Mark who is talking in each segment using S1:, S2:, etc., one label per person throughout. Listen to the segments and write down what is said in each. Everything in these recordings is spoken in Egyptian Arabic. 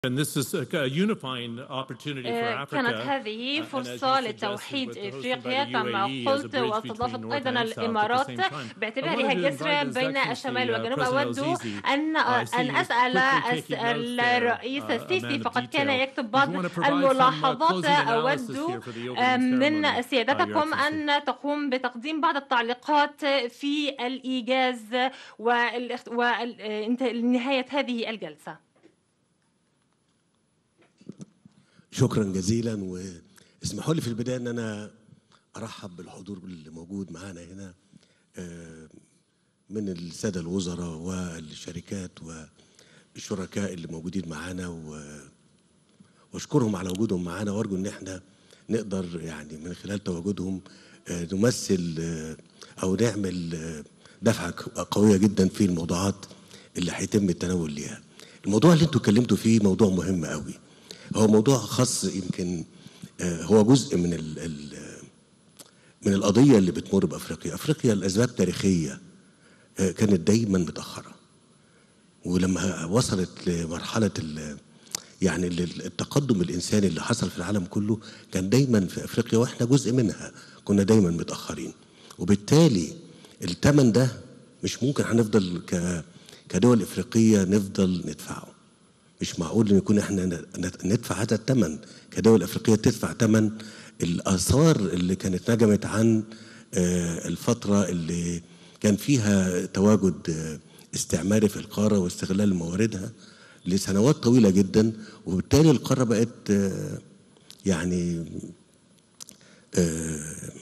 S1: And this is a a unifying opportunity for
S2: آه،
S1: Africa.
S2: كانت هذه
S1: uh, and as you
S2: فرصة
S1: suggested,
S2: لتوحيد
S1: with the hosting by
S2: افريقيا
S1: the
S2: كما
S1: UAE as a
S2: قلت
S1: bridge between
S2: واستضافت
S1: North
S2: ايضا
S1: and South at the
S2: الامارات
S1: same time. I
S2: باعتبارها
S1: wanted to
S2: جسر
S1: invite His
S2: بين
S1: Excellency,
S2: الشمال
S1: uh,
S2: والجنوب
S1: President
S2: اود
S1: al-Sisi.
S2: ان
S1: I see
S2: ان
S1: you
S2: اسال
S1: quickly taking notes there,
S2: الرئيس
S1: uh, a
S2: السيسي
S1: man of
S2: فقد كان
S1: detail.
S2: يكتب
S1: Did you
S2: بعض
S1: want to provide some, uh,
S2: الملاحظات
S1: closing analysis
S2: اود
S1: here for the opening
S2: آه، من
S1: ceremony, uh, Your
S2: سيادتكم
S1: Excellency?
S2: ان تقوم بتقديم بعض التعليقات في الايجاز ولنهايه هذه الجلسه
S3: شكرا جزيلا واسمحوا لي في البدايه ان انا ارحب بالحضور اللي موجود معانا هنا آه، من الساده الوزراء والشركات والشركاء اللي موجودين معانا و- واشكرهم على وجودهم معانا وارجو ان احنا نقدر يعني من خلال تواجدهم آه، نمثل آه، او نعمل آه، دفعه ق- قويه جدا في الموضوعات اللي هيتم التناول ليها. الموضوع اللي انتوا اتكلمتوا فيه موضوع مهم قوي. هو موضوع خاص يمكن آه، هو جزء من ال ال من القضيه اللي بتمر بافريقيا، افريقيا لاسباب تاريخيه آه، كانت دايما متاخره. ولما وصلت لمرحله ال- يعني ال- التقدم الانساني اللي حصل في العالم كله كان دايما في افريقيا واحنا جزء منها كنا دايما متاخرين وبالتالي الثمن ده مش ممكن هنفضل ك كدول افريقيه نفضل ندفعه مش معقول ان يكون احنا ن- ن- ندفع هذا الثمن كدول افريقيه تدفع ثمن الاثار اللي كانت نجمت عن آه، الفتره اللي كان فيها تواجد آه، استعماري في القاره واستغلال مواردها لسنوات طويله جدا وبالتالي القاره بقت آه، يعني آه،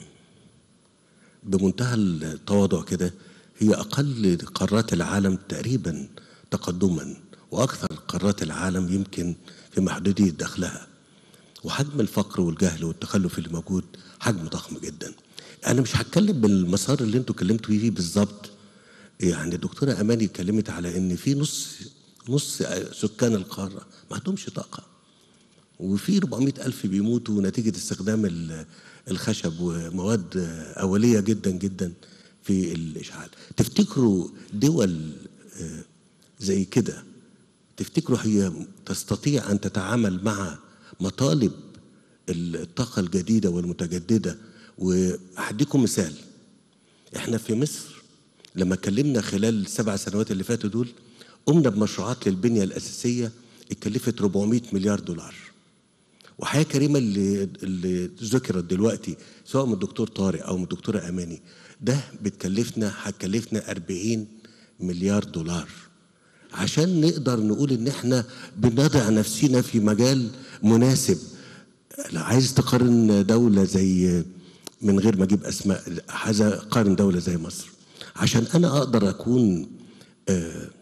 S3: بمنتهى التواضع كده هي أقل قارات العالم تقريبا تقدما وأكثر قارات العالم يمكن في محدودية دخلها وحجم الفقر والجهل والتخلف اللي موجود حجم ضخم جدا أنا مش هتكلم بالمسار اللي انتوا اتكلمتوا فيه بالظبط يعني الدكتورة أماني اتكلمت على إن في نص نص سكان القارة ما عندهمش طاقة وفي 400 ألف بيموتوا نتيجة استخدام ال- الخشب ومواد أولية جدا جدا في الإشعال تفتكروا دول آه، زي كده تفتكروا هي تستطيع أن تتعامل مع مطالب الطاقة الجديدة والمتجددة وأديكم مثال احنا في مصر لما اتكلمنا خلال السبع سنوات اللي فاتوا دول قمنا بمشروعات للبنية الأساسية اتكلفت 400 مليار دولار وحياة كريمة اللي, اللي ذكرت دلوقتي سواء من الدكتور طارق أو من الدكتورة أماني ده بتكلفنا هتكلفنا 40 مليار دولار عشان نقدر نقول ان احنا بنضع نفسنا في مجال مناسب لو عايز تقارن دولة زي من غير ما اجيب اسماء عايز اقارن دولة زي مصر عشان انا اقدر اكون آه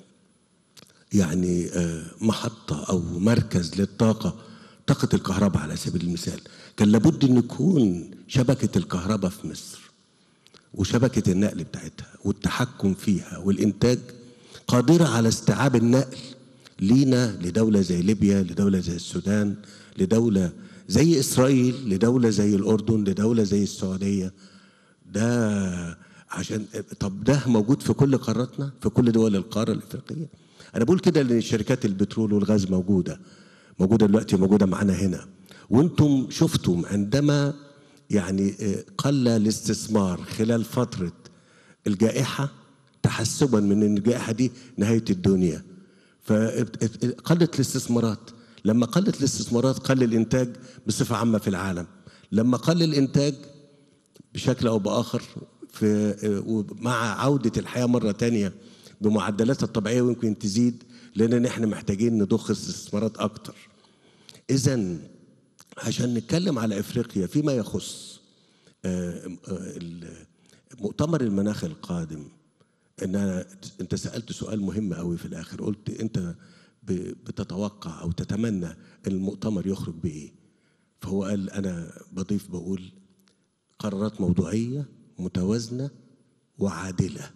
S3: يعني آه، محطة أو مركز للطاقة طاقة الكهرباء على سبيل المثال كان لابد أن يكون شبكة الكهرباء في مصر وشبكة النقل بتاعتها والتحكم فيها والإنتاج قادرة على استيعاب النقل لينا لدولة زي ليبيا لدولة زي السودان لدولة زي إسرائيل لدولة زي الأردن لدولة زي السعودية ده عشان طب ده موجود في كل قاراتنا في كل دول القاره الافريقيه انا بقول كده لان شركات البترول والغاز موجوده موجوده دلوقتي موجوده معانا هنا وانتم شفتم عندما يعني آه، قل الاستثمار خلال فتره الجائحه تحسبا من ان الجائحه دي نهايه الدنيا فقلت الاستثمارات لما قلت الاستثمارات قل الانتاج بصفه عامه في العالم لما قل الانتاج بشكل او باخر في ومع عوده الحياه مره تانية بمعدلاتها الطبيعيه ويمكن تزيد لان احنا محتاجين نضخ استثمارات اكتر. اذا عشان نتكلم على افريقيا فيما يخص آه، آه، ال- مؤتمر المناخ القادم ان أنا انت سالت سؤال مهم قوي في الاخر قلت انت ب- بتتوقع او تتمنى المؤتمر يخرج بايه؟ فهو قال انا بضيف بقول قرارات موضوعية متوازنة وعادلة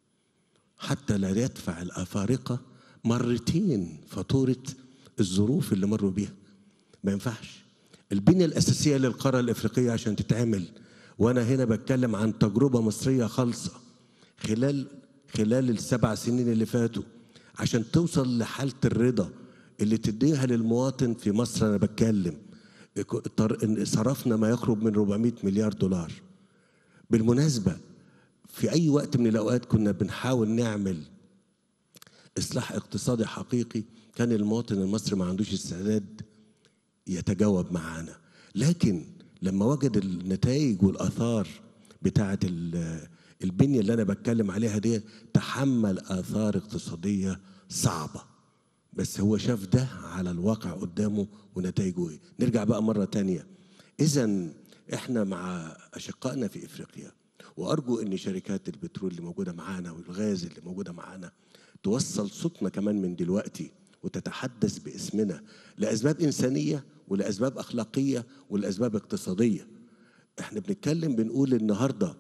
S3: حتى لا يدفع الأفارقة مرتين فاتورة الظروف اللي مروا بيها ما ينفعش البنية الأساسية للقارة الإفريقية عشان تتعمل وأنا هنا بتكلم عن تجربة مصرية خالصة خلال خلال السبع سنين اللي فاتوا عشان توصل لحالة الرضا اللي تديها للمواطن في مصر انا بتكلم طر- صرفنا ما يقرب من 400 مليار دولار بالمناسبه في اي وقت من الاوقات كنا بنحاول نعمل اصلاح اقتصادي حقيقي كان المواطن المصري ما عندوش استعداد يتجاوب معانا لكن لما وجد النتائج والاثار بتاعه ال- البنيه اللي انا بتكلم عليها دي تحمل اثار اقتصاديه صعبه بس هو شاف ده على الواقع قدامه ونتائجه ايه نرجع بقى مره تانية اذا احنا مع اشقائنا في افريقيا وارجو ان شركات البترول اللي موجوده معانا والغاز اللي موجوده معانا توصل صوتنا كمان من دلوقتي وتتحدث باسمنا لاسباب انسانيه ولاسباب اخلاقيه ولاسباب اقتصاديه احنا بنتكلم بنقول النهارده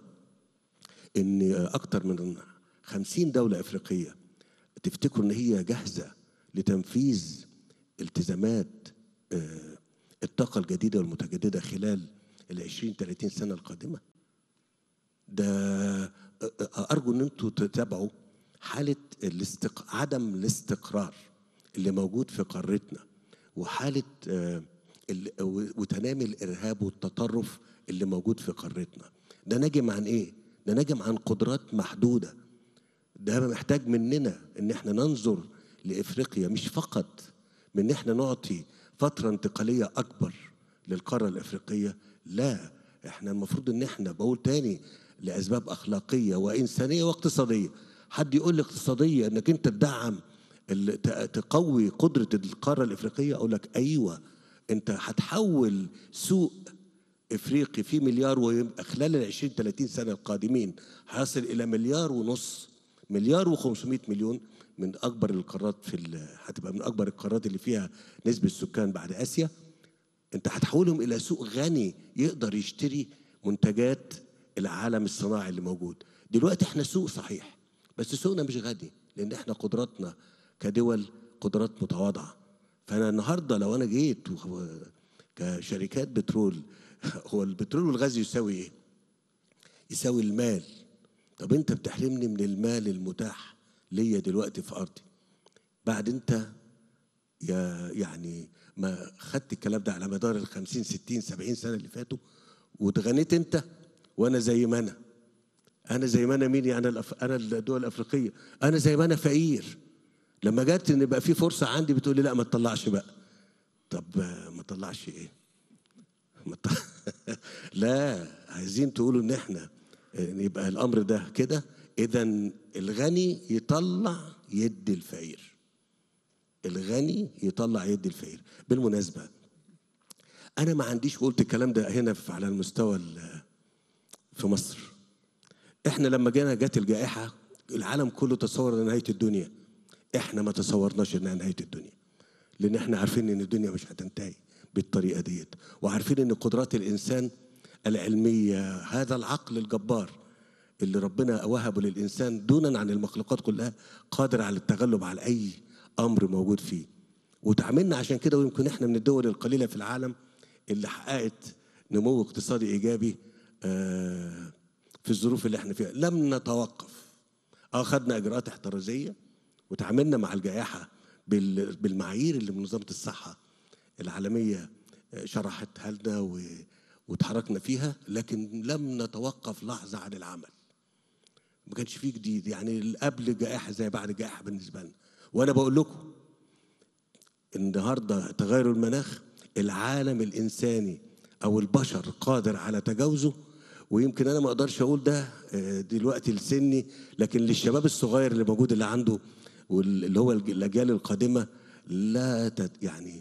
S3: ان اكتر من خمسين دولة افريقية تفتكروا ان هي جاهزة لتنفيذ التزامات آه، الطاقة الجديدة والمتجددة خلال ال 20 30 سنة القادمة ده آه، آه، ارجو ان انتوا تتابعوا حالة الاستق... عدم الاستقرار اللي موجود في قارتنا وحالة آه، ال- وتنامي الارهاب والتطرف اللي موجود في قارتنا ده ناجم عن ايه ده ناجم عن قدرات محدوده ده محتاج مننا ان احنا ننظر لافريقيا مش فقط من ان احنا نعطي فتره انتقاليه اكبر للقاره الافريقيه لا احنا المفروض ان احنا بقول تاني لاسباب اخلاقيه وانسانيه واقتصاديه حد يقول لي اقتصاديه انك انت تدعم ال- ت- تقوي قدره القاره الافريقيه اقول لك ايوه انت هتحول سوق افريقي فيه مليار ويبقى خلال ال 20 30 سنه القادمين هيصل الى مليار ونص مليار و500 مليون من اكبر القارات في ال- هتبقى من اكبر القارات اللي فيها نسبه السكان بعد اسيا انت هتحولهم الى سوق غني يقدر يشتري منتجات العالم الصناعي اللي موجود دلوقتي احنا سوق صحيح بس سوقنا مش غني لان احنا قدراتنا كدول قدرات متواضعه فانا النهارده لو انا جيت و- كشركات بترول هو البترول والغاز يساوي ايه يساوي المال طب انت بتحرمني من المال المتاح ليا دلوقتي في ارضي بعد انت يا يعني ما خدت الكلام ده على مدار ال 50 60 70 سنه اللي فاتوا واتغنيت انت وانا زي ما انا انا زي ما انا مين يعني الأف... انا الدول الافريقيه انا زي ما انا فقير لما جت ان يبقى في فرصه عندي بتقول لي لا ما تطلعش بقى طب آه، ما تطلعش ايه ما ت- لا عايزين تقولوا ان احنا آه، يبقى الامر ده كده اذا الغني يطلع يدي الفقير الغني يطلع يدي الفقير بالمناسبه انا ما عنديش قلت الكلام ده هنا في على المستوى ال- في مصر احنا لما جينا جت الجائحه العالم كله تصور ان نهايه الدنيا احنا ما تصورناش انها نهايه الدنيا لان احنا عارفين ان الدنيا مش هتنتهي بالطريقه ديت وعارفين ان قدرات الانسان العلميه هذا العقل الجبار اللي ربنا وهبه للانسان دونا عن المخلوقات كلها قادر على التغلب على اي امر موجود فيه وتعاملنا عشان كده ويمكن احنا من الدول القليله في العالم اللي حققت نمو اقتصادي ايجابي آه، في الظروف اللي احنا فيها لم نتوقف اه خدنا اجراءات احترازيه وتعاملنا مع الجائحه بال- بالمعايير اللي منظمه الصحه العالميه آه، شرحتها لنا و- وتحركنا فيها لكن لم نتوقف لحظه عن العمل ما كانش فيه جديد يعني قبل جائحه زي بعد جائحه بالنسبه لنا وانا بقول لكم النهارده تغير المناخ العالم الانساني او البشر قادر على تجاوزه ويمكن انا ما اقدرش اقول ده آه، دلوقتي لسني لكن للشباب الصغير اللي موجود اللي عنده واللي هو الج- الاجيال القادمه لا تت يعني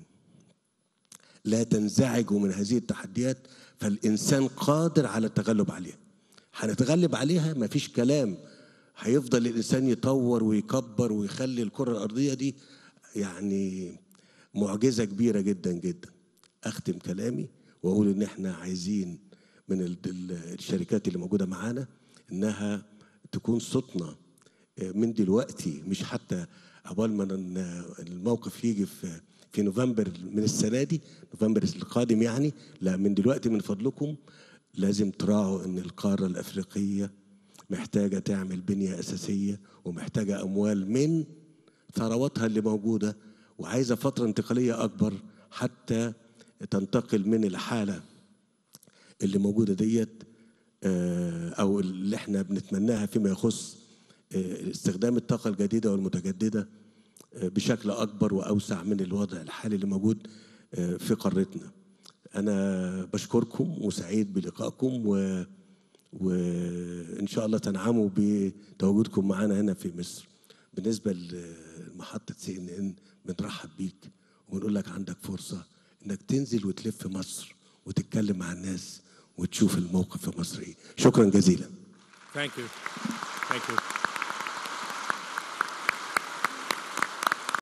S3: لا تنزعجوا من هذه التحديات فالإنسان قادر على التغلب عليها هنتغلب عليها مفيش كلام هيفضل الإنسان يطور ويكبر ويخلي الكرة الأرضية دي يعني معجزة كبيرة جدا جدا أختم كلامي وأقول إن إحنا عايزين من ال- ال- الشركات اللي موجودة معانا إنها تكون صوتنا من دلوقتي مش حتى عقبال ما ن- الموقف يجي في في نوفمبر من السنه دي نوفمبر القادم يعني لا من دلوقتي من فضلكم لازم تراعوا ان القاره الافريقيه محتاجه تعمل بنيه اساسيه ومحتاجه اموال من ثرواتها اللي موجوده وعايزة فترة انتقالية أكبر حتى تنتقل من الحالة اللي موجودة ديت آه، أو اللي احنا بنتمناها فيما يخص آه، استخدام الطاقة الجديدة والمتجددة آه، بشكل أكبر وأوسع من الوضع الحالي اللي موجود آه، في قارتنا أنا بشكركم وسعيد بلقائكم و وإن شاء الله تنعموا بتواجدكم معنا هنا في مصر بالنسبة لمحطة سي إن إن بنرحب بيك ونقول لك عندك فرصة إنك تنزل وتلف مصر وتتكلم مع الناس وتشوف الموقف في مصر إيه شكرا جزيلا
S1: Thank you. Thank you.